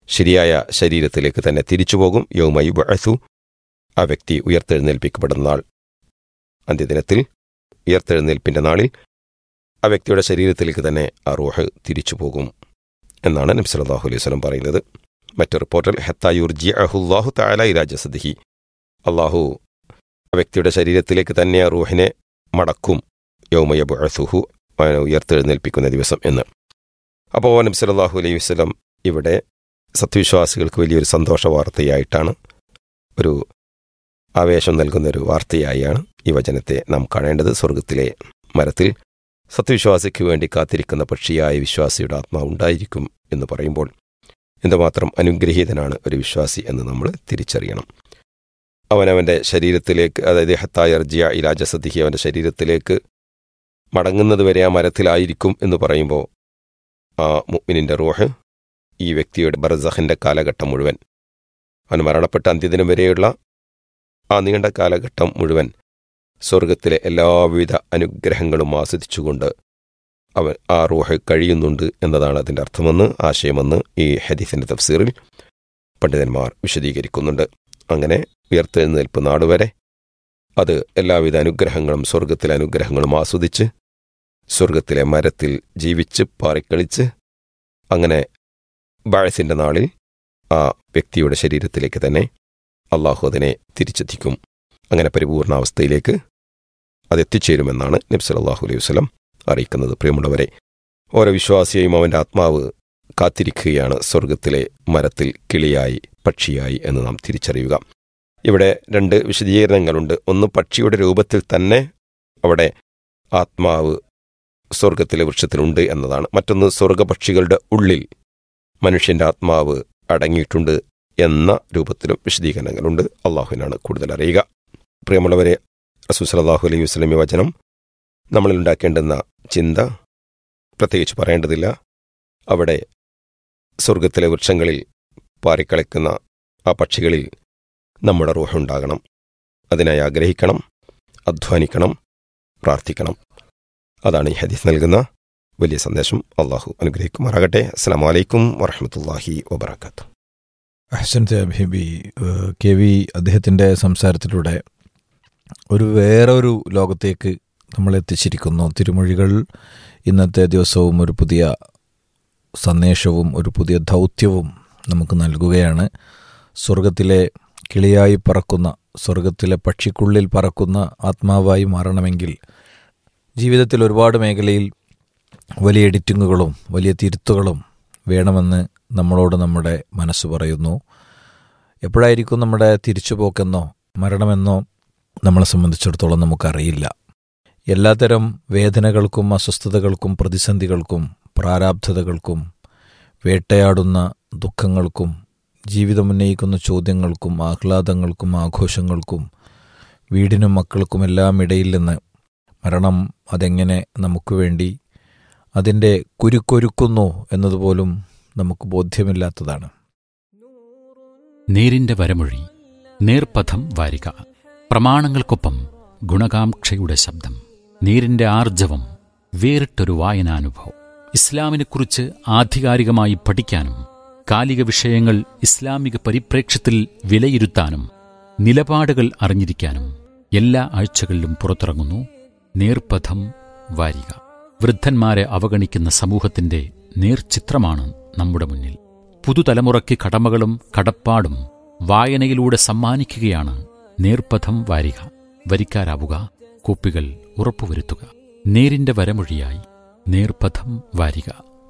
ശരിയായ ശരീരത്തിലേക്ക് തന്നെ തിരിച്ചു പോകും യൗമൈ ബഅസു ആ വ്യക്തി ഉയർത്തെഴുന്നേൽപ്പിക്കപ്പെടുന്ന നാൾ അന്ത്യദിനത്തിൽ ഉയർത്തെഴുന്നേൽപ്പിൻ്റെ നാളിൽ ആ വ്യക്തിയുടെ ശരീരത്തിലേക്ക് തന്നെ ആ റൂഹ് തിരിച്ചു പോകും എന്നാണ് നബി സല്ലല്ലാഹു അലൈഹി വസല്ലം പറയുന്നത് മറ്റു റിപ്പോർട്ടിൽ ഹത്തായുർജി അഹുല്ലാഹു താല ഇരാജസദിഹി അള്ളാഹു ആ വ്യക്തിയുടെ ശരീരത്തിലേക്ക് തന്നെ ആ റൂഹിനെ മടക്കും യൗമയ ബഅസുഹു അവനെ ഉയർത്തെഴുന്നേൽപ്പിക്കുന്ന ദിവസം എന്ന് അപ്പോൾ നബി സല്ലല്ലാഹു അലൈഹി വസല്ലം ഇവിടെ സത്യവിശ്വാസികൾക്ക് വലിയൊരു സന്തോഷ വാർത്തയായിട്ടാണ് ഒരു ആവേശം നൽകുന്ന ഒരു വാർത്തയായാണ് ഈ വചനത്തെ നാം കാണേണ്ടത് സ്വർഗത്തിലെ മരത്തിൽ സത്യവിശ്വാസിക്ക് വേണ്ടി കാത്തിരിക്കുന്ന പക്ഷിയായ വിശ്വാസിയുടെ ആത്മാവ് ഉണ്ടായിരിക്കും എന്ന് പറയുമ്പോൾ എന്തുമാത്രം അനുഗ്രഹീതനാണ് ഒരു വിശ്വാസി എന്ന് നമ്മൾ തിരിച്ചറിയണം അവനവൻ്റെ ശരീരത്തിലേക്ക് അതായത് ഹത്തായ അർജിയ ഇലാജസദിഹി അവൻ്റെ ശരീരത്തിലേക്ക് മടങ്ങുന്നത് വരെ ആ മരത്തിലായിരിക്കും എന്ന് പറയുമ്പോൾ ആ മുഅ്മിനിൻ്റെ റൂഹ് ഈ വ്യക്തിയുടെ ബർസഹിൻ്റെ കാലഘട്ടം മുഴുവൻ അവൻ മരണപ്പെട്ട അന്ത്യദിനം വരെയുള്ള ആ നീണ്ട കാലഘട്ടം മുഴുവൻ സ്വർഗത്തിലെ എല്ലാവിധ അനുഗ്രഹങ്ങളും ആസ്വദിച്ചുകൊണ്ട് അവൻ ആ റൂഹ് കഴിയുന്നുണ്ട് എന്നതാണ് അതിൻ്റെ അർത്ഥമെന്ന് ആശയമെന്ന് ഈ ഹദീസിൻ്റെ തഫ്സീറിൽ പണ്ഡിതന്മാർ വിശദീകരിക്കുന്നുണ്ട് അങ്ങനെ ഉയർത്തെഴുന്നേൽപ്പ് നാടുവരെ അത് എല്ലാവിധ അനുഗ്രഹങ്ങളും സ്വർഗത്തിലെ അനുഗ്രഹങ്ങളും ആസ്വദിച്ച് സ്വർഗത്തിലെ മരത്തിൽ ജീവിച്ച് പാറിക്കളിച്ച് അങ്ങനെ ബാഴസിൻ്റെ നാളിൽ ആ വ്യക്തിയുടെ ശരീരത്തിലേക്ക് തന്നെ അള്ളാഹു അതിനെ തിരിച്ചെത്തിക്കും അങ്ങനെ പരിപൂർണാവസ്ഥയിലേക്ക് അതെത്തിച്ചേരുമെന്നാണ് നബി സല്ലല്ലാഹു അലൈഹി വസല്ലം അറിയിക്കുന്നത് പ്രിയമുള്ളവരെ ഓരോ വിശ്വാസിയെയും അവൻ്റെ ആത്മാവ് കാത്തിരിക്കുകയാണ് സ്വർഗത്തിലെ മരത്തിൽ കിളിയായി പക്ഷിയായി എന്ന് നാം തിരിച്ചറിയുക ഇവിടെ രണ്ട് വിശദീകരണങ്ങളുണ്ട് ഒന്ന് പക്ഷിയുടെ രൂപത്തിൽ തന്നെ അവിടെ ആത്മാവ് സ്വർഗത്തിലെ വൃക്ഷത്തിലുണ്ട് എന്നതാണ് മറ്റൊന്ന് സ്വർഗപക്ഷികളുടെ ഉള്ളിൽ മനുഷ്യന്റെ ആത്മാവ് അടങ്ങിയിട്ടുണ്ട് എന്ന രൂപത്തിലും വിശദീകരണങ്ങളുണ്ട് അള്ളാഹുവിനാണ് കൂടുതൽ അറിയുക പ്രിയമുള്ളവരെ റസൂൽ സലാഹു അലൈഹി വസ്ലമി വചനം നമ്മളിൽ ഉണ്ടാക്കേണ്ടുന്ന ചിന്ത പ്രത്യേകിച്ച് പറയേണ്ടതില്ല അവിടെ സ്വർഗത്തിലെ വൃക്ഷങ്ങളിൽ പാറിക്കളിക്കുന്ന ആ പക്ഷികളിൽ നമ്മുടെ റൂഹുണ്ടാകണം അതിനായി ആഗ്രഹിക്കണം അധ്വാനിക്കണം പ്രാർത്ഥിക്കണം അതാണ് ഈ ഹദീസ് നൽകുന്ന വലിയ സന്ദേശം അള്ളാഹു അനുഗ്രഹിക്കുമാറാകട്ടെ അസ്സാം വലൈക്കും വറഹമത്തല്ലാഹി വബർക്കാത്തു അഹ്സൻ ഹബീബി കെ വി അദ്ദേഹത്തിൻ്റെ സംസാരത്തിലൂടെ ഒരു വേറെ ഒരു ലോകത്തേക്ക് നമ്മൾ എത്തിച്ചിരിക്കുന്നു തിരുമൊഴികൾ ഇന്നത്തെ ദിവസവും ഒരു പുതിയ സന്ദേശവും ഒരു പുതിയ ദൗത്യവും നമുക്ക് നൽകുകയാണ് സ്വർഗത്തിലെ കിളിയായി പറക്കുന്ന സ്വർഗത്തിലെ പക്ഷിക്കുള്ളിൽ പറക്കുന്ന ആത്മാവായി മാറണമെങ്കിൽ ജീവിതത്തിൽ ഒരുപാട് മേഖലയിൽ വലിയ എഡിറ്റിങ്ങുകളും വലിയ തിരുത്തുകളും വേണമെന്ന് നമ്മളോട് നമ്മുടെ മനസ്സ് പറയുന്നു എപ്പോഴായിരിക്കും നമ്മുടെ തിരിച്ചുപോക്കെന്നോ മരണമെന്നോ നമ്മളെ സംബന്ധിച്ചിടത്തോളം നമുക്കറിയില്ല എല്ലാത്തരം വേദനകൾക്കും അസ്വസ്ഥതകൾക്കും പ്രതിസന്ധികൾക്കും പ്രാരാബ്ധതകൾക്കും വേട്ടയാടുന്ന ദുഃഖങ്ങൾക്കും ജീവിതം ഉന്നയിക്കുന്ന ചോദ്യങ്ങൾക്കും ആഹ്ലാദങ്ങൾക്കും ആഘോഷങ്ങൾക്കും വീടിനും മക്കൾക്കും എല്ലാം ഇടയിൽ നിന്ന് മരണം അതെങ്ങനെ നമുക്ക് വേണ്ടി അതിൻ്റെ കുരുക്കൊരുക്കുന്നു എന്നതുപോലും നമുക്ക് ബോധ്യമില്ലാത്തതാണ് നേരിന്റെ വരമൊഴി നേർപഥം വാരിക പ്രമാണങ്ങൾക്കൊപ്പം ഗുണകാംക്ഷയുടെ ശബ്ദം നേരിന്റെ ആർജവം വേറിട്ടൊരു വായനാനുഭവം ഇസ്ലാമിനെക്കുറിച്ച് ആധികാരികമായി പഠിക്കാനും കാലിക വിഷയങ്ങൾ ഇസ്ലാമിക പരിപ്രേക്ഷ്യത്തിൽ വിലയിരുത്താനും നിലപാടുകൾ അറിഞ്ഞിരിക്കാനും എല്ലാ ആഴ്ചകളിലും പുറത്തിറങ്ങുന്നു നേർപഥം വാരിക വൃദ്ധന്മാരെ അവഗണിക്കുന്ന സമൂഹത്തിന്റെ നേർചിത്രമാണ് നമ്മുടെ മുന്നിൽ പുതുതലമുറയ്ക്ക് കടമകളും കടപ്പാടും വായനയിലൂടെ സമ്മാനിക്കുകയാണ് നേർപഥം വാരിക വരിക്കാരാവുക കുപ്പികൾ ഉറപ്പുവരുത്തുക നേരിന്റെ വരമൊഴിയായി നേർപഥം വാരിക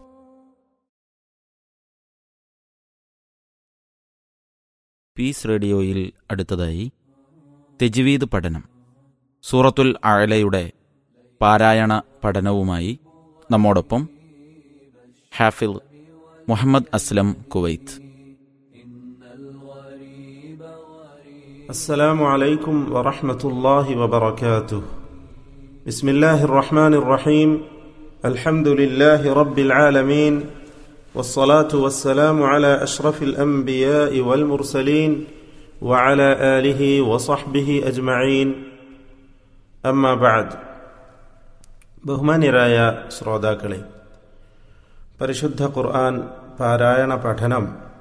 പീസ് റേഡിയോയിൽ അടുത്തതായി തെജ്വീദ് പഠനം സൂറത്തുൽ അഴലയുടെ പാരായണ പഠനവുമായി നമ്മോടൊപ്പം ഹാഫിൽ മുഹമ്മദ് അസ്ലം കുവൈത്ത് السلام عليكم ورحمة الله وبركاته بسم الله الرحمن الرحيم الحمد لله رب العالمين والصلاة والسلام على أشرف الأنبياء والمرسلين وعلى آله وصحبه أجمعين أما بعد ബഹുമാന്യരായ ശ്രോതാക്കളെ പരിശുദ്ധ ഖുർആൻ പാരായണ പഠനം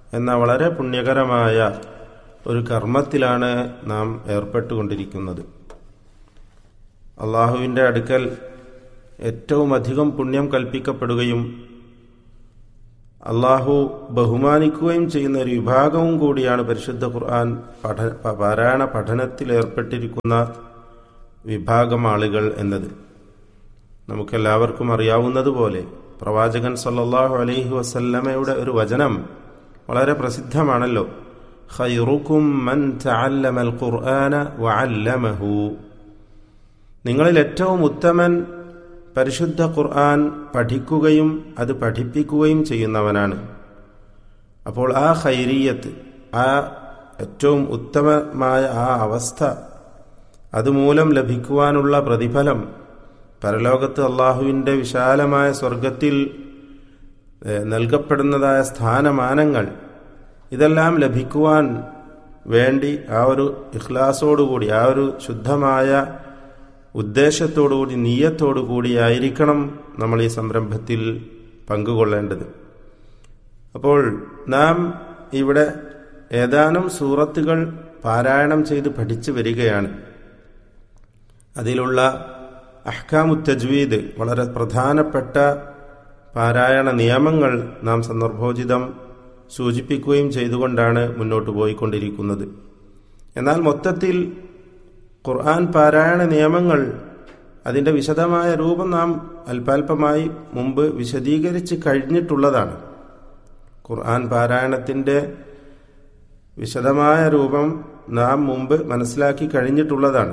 എന്ന വളരെ പുണ്യകരമായ ഒരു കർമ്മത്തിലാണ് നാം ഏർപ്പെട്ടുകൊണ്ടിരിക്കുന്നത് അള്ളാഹുവിൻ്റെ അടുക്കൽ ഏറ്റവും അധികം പുണ്യം കൽപ്പിക്കപ്പെടുകയും അള്ളാഹു ബഹുമാനിക്കുകയും ചെയ്യുന്ന ഒരു വിഭാഗവും കൂടിയാണ് പരിശുദ്ധ ഖുർആൻ പഠ പാരായണ പഠനത്തിൽ ഏർപ്പെട്ടിരിക്കുന്ന വിഭാഗം ആളുകൾ എന്നത് നമുക്കെല്ലാവർക്കും അറിയാവുന്നതുപോലെ പ്രവാചകൻ സല്ലല്ലാഹു അലൈഹി വസല്ലമയുടെ ഒരു വചനം വളരെ പ്രസിദ്ധമാണല്ലോ ഖൈറുക്കും മൻ തഅല്ലമൽ ഖുർആന വഅല്ലമഹു നിങ്ങളിൽ ഏറ്റവും ഉത്തമൻ പരിശുദ്ധ ഖുർആൻ പഠിക്കുകയും അത് പഠിപ്പിക്കുകയും ചെയ്യുന്നവനാണ് അപ്പോൾ ആ ഖൈരിയത്ത് ആ ഏറ്റവും ഉത്തമമായ ആ അവസ്ഥ അതുമൂലം ലഭിക്കുവാനുള്ള പ്രതിഫലം പരലോകത്ത് അള്ളാഹുവിൻ്റെ വിശാലമായ സ്വർഗത്തിൽ നൽകപ്പെടുന്നതായ സ്ഥാനമാനങ്ങൾ ഇതെല്ലാം ലഭിക്കുവാൻ വേണ്ടി ആ ഒരു ഇഖ്ലാസോടുകൂടി ആ ഒരു ശുദ്ധമായ ഉദ്ദേശത്തോടുകൂടി നീയത്തോടു കൂടിയായിരിക്കണം നമ്മൾ ഈ സംരംഭത്തിൽ പങ്കുകൊള്ളേണ്ടത് അപ്പോൾ നാം ഇവിടെ ഏതാനും സൂറത്തുകൾ പാരായണം ചെയ്ത് പഠിച്ചു വരികയാണ് അതിലുള്ള അഹ്കാമു തജ്വീദ് വളരെ പ്രധാനപ്പെട്ട പാരായണ നിയമങ്ങൾ നാം സന്ദർഭോചിതം സൂചിപ്പിക്കുകയും ചെയ്തുകൊണ്ടാണ് മുന്നോട്ട് പോയിക്കൊണ്ടിരിക്കുന്നത് എന്നാൽ മൊത്തത്തിൽ ഖുർആൻ പാരായണ നിയമങ്ങൾ അതിൻ്റെ വിശദമായ രൂപം നാം അല്പാൽപമായി മുമ്പ് വിശദീകരിച്ച് കഴിഞ്ഞിട്ടുള്ളതാണ് ഖുർആൻ പാരായണത്തിൻ്റെ വിശദമായ രൂപം നാം മുമ്പ് മനസ്സിലാക്കി കഴിഞ്ഞിട്ടുള്ളതാണ്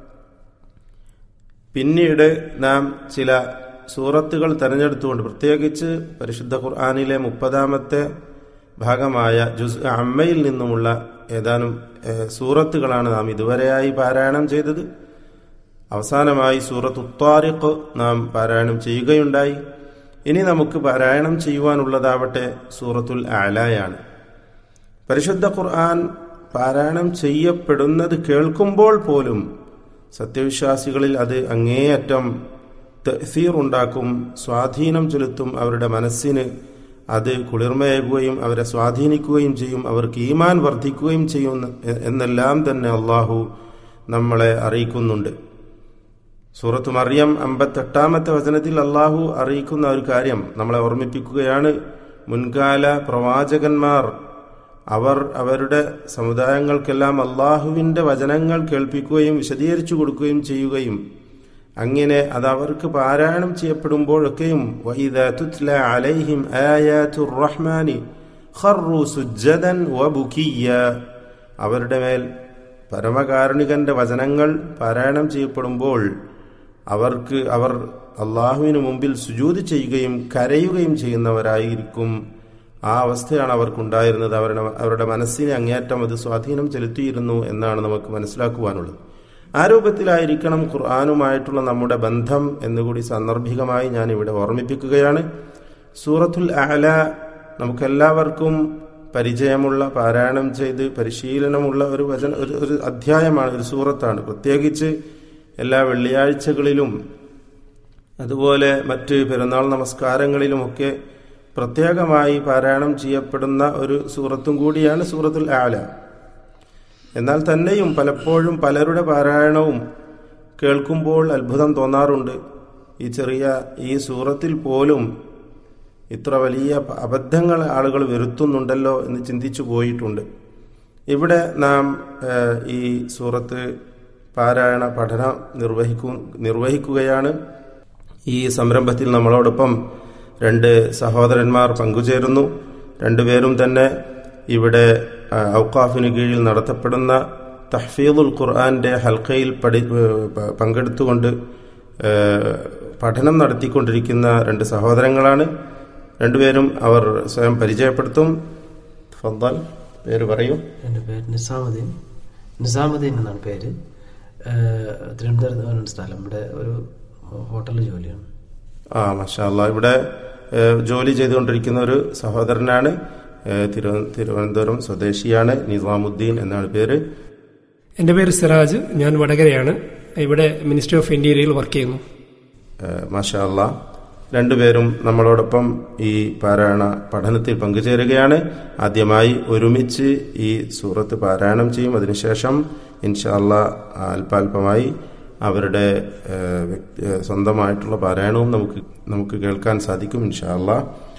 പിന്നീട് നാം ചില സൂറത്തുകൾ തെരഞ്ഞെടുത്തുകൊണ്ട് പ്രത്യേകിച്ച് പരിശുദ്ധ ഖുർആാനിലെ മുപ്പതാമത്തെ ഭാഗമായ ജുസ് അമ്മയിൽ നിന്നുമുള്ള ഏതാനും സൂറത്തുകളാണ് നാം ഇതുവരെയായി പാരായണം ചെയ്തത് അവസാനമായി സൂറത്ത് ഉത്താരിഖ് നാം പാരായണം ചെയ്യുകയുണ്ടായി ഇനി നമുക്ക് പാരായണം ചെയ്യുവാനുള്ളതാവട്ടെ സൂറത്തുൽ ആലായാണ് പരിശുദ്ധ ഖുർആൻ പാരായണം ചെയ്യപ്പെടുന്നത് കേൾക്കുമ്പോൾ പോലും സത്യവിശ്വാസികളിൽ അത് അങ്ങേയറ്റം തസീർ ഉണ്ടാക്കും സ്വാധീനം ചെലുത്തും അവരുടെ മനസ്സിന് അത് കുളിർമയേകുകയും അവരെ സ്വാധീനിക്കുകയും ചെയ്യും അവർക്ക് ഈമാൻ വർദ്ധിക്കുകയും ചെയ്യും എന്നെല്ലാം തന്നെ അള്ളാഹു നമ്മളെ അറിയിക്കുന്നുണ്ട് സൂറത്ത് മറിയം അമ്പത്തെട്ടാമത്തെ വചനത്തിൽ അള്ളാഹു അറിയിക്കുന്ന ഒരു കാര്യം നമ്മളെ ഓർമ്മിപ്പിക്കുകയാണ് മുൻകാല പ്രവാചകന്മാർ അവർ അവരുടെ സമുദായങ്ങൾക്കെല്ലാം അള്ളാഹുവിൻ്റെ വചനങ്ങൾ കേൾപ്പിക്കുകയും വിശദീകരിച്ചു കൊടുക്കുകയും ചെയ്യുകയും അങ്ങനെ അത് അവർക്ക് പാരായണം ചെയ്യപ്പെടുമ്പോഴൊക്കെയും അലൈഹിം റഹ്മാനി ഖർറു സുജ്ജദൻ വബുക്കിയ അവരുടെ മേൽ പരമകാരുണികന്റെ വചനങ്ങൾ പാരായണം ചെയ്യപ്പെടുമ്പോൾ അവർക്ക് അവർ അള്ളാഹുവിന് മുമ്പിൽ സുജൂതി ചെയ്യുകയും കരയുകയും ചെയ്യുന്നവരായിരിക്കും ആ അവസ്ഥയാണ് അവർക്കുണ്ടായിരുന്നത് അവരുടെ അവരുടെ മനസ്സിനെ അങ്ങേയറ്റം അത് സ്വാധീനം ചെലുത്തിയിരുന്നു എന്നാണ് നമുക്ക് മനസ്സിലാക്കുവാനുള്ളത് ആ രൂപത്തിലായിരിക്കണം ഖുർആാനുമായിട്ടുള്ള നമ്മുടെ ബന്ധം എന്നുകൂടി സാന്ദർഭികമായി ഞാൻ ഇവിടെ ഓർമ്മിപ്പിക്കുകയാണ് സൂറത്തുൽ അഹല നമുക്കെല്ലാവർക്കും പരിചയമുള്ള പാരായണം ചെയ്ത് പരിശീലനമുള്ള ഒരു വചന ഒരു ഒരു അധ്യായമാണ് ഒരു സൂറത്താണ് പ്രത്യേകിച്ച് എല്ലാ വെള്ളിയാഴ്ചകളിലും അതുപോലെ മറ്റ് പെരുന്നാൾ നമസ്കാരങ്ങളിലുമൊക്കെ പ്രത്യേകമായി പാരായണം ചെയ്യപ്പെടുന്ന ഒരു സൂറത്തും കൂടിയാണ് സൂറത്തുൽ ആല എന്നാൽ തന്നെയും പലപ്പോഴും പലരുടെ പാരായണവും കേൾക്കുമ്പോൾ അത്ഭുതം തോന്നാറുണ്ട് ഈ ചെറിയ ഈ സൂറത്തിൽ പോലും ഇത്ര വലിയ അബദ്ധങ്ങൾ ആളുകൾ വരുത്തുന്നുണ്ടല്ലോ എന്ന് ചിന്തിച്ചു പോയിട്ടുണ്ട് ഇവിടെ നാം ഈ സൂറത്ത് പാരായണ പഠനം നിർവഹിക്കു നിർവഹിക്കുകയാണ് ഈ സംരംഭത്തിൽ നമ്മളോടൊപ്പം രണ്ട് സഹോദരന്മാർ പങ്കുചേരുന്നു രണ്ടുപേരും തന്നെ ഇവിടെ ഔക്കാഫിന് കീഴിൽ നടത്തപ്പെടുന്ന തഹ്ഫീദുൽ ഖുർആന്റെ ഹൽക്കയിൽ പഠി പങ്കെടുത്തുകൊണ്ട് പഠനം നടത്തിക്കൊണ്ടിരിക്കുന്ന രണ്ട് സഹോദരങ്ങളാണ് രണ്ടുപേരും അവർ സ്വയം പരിചയപ്പെടുത്തും ഫദ്ദൽ പേര് പറയൂ എൻ്റെ പേര് നിസാമുദ്ദീൻ നിസാമുദ്ദീൻ എന്നാണ് പേര് തിരുവനന്തപുരം സ്ഥലം ഇവിടെ ഒരു ഹോട്ടലിൽ ജോലിയാണ് ആ മഷാല്ല ഇവിടെ ജോലി ചെയ്തുകൊണ്ടിരിക്കുന്ന ഒരു സഹോദരനാണ് തിരുവനന്തപുരം സ്വദേശിയാണ് നിസാമുദ്ദീൻ എന്നാണ് പേര് എൻ്റെ പേര് സിറാജ് ഞാൻ വടകരയാണ് ഇവിടെ മിനിസ്ട്രി ഓഫ് ഇന്റീരിയറിൽ വർക്ക് ചെയ്യുന്നു മാഷാല്ല രണ്ടുപേരും നമ്മളോടൊപ്പം ഈ പാരായണ പഠനത്തിൽ പങ്കുചേരുകയാണ് ആദ്യമായി ഒരുമിച്ച് ഈ സൂറത്ത് പാരായണം ചെയ്യും അതിനുശേഷം ഇൻഷാല്ല അല്പാൽപമായി അവരുടെ ഏഹ്, വ്യക്തി- ഏഹ്, സ്വന്തമായിട്ടുള്ള പാരായണവും നമുക്ക് നമുക്ക് കേൾക്കാൻ സാധിക്കും ഇൻഷാല്ല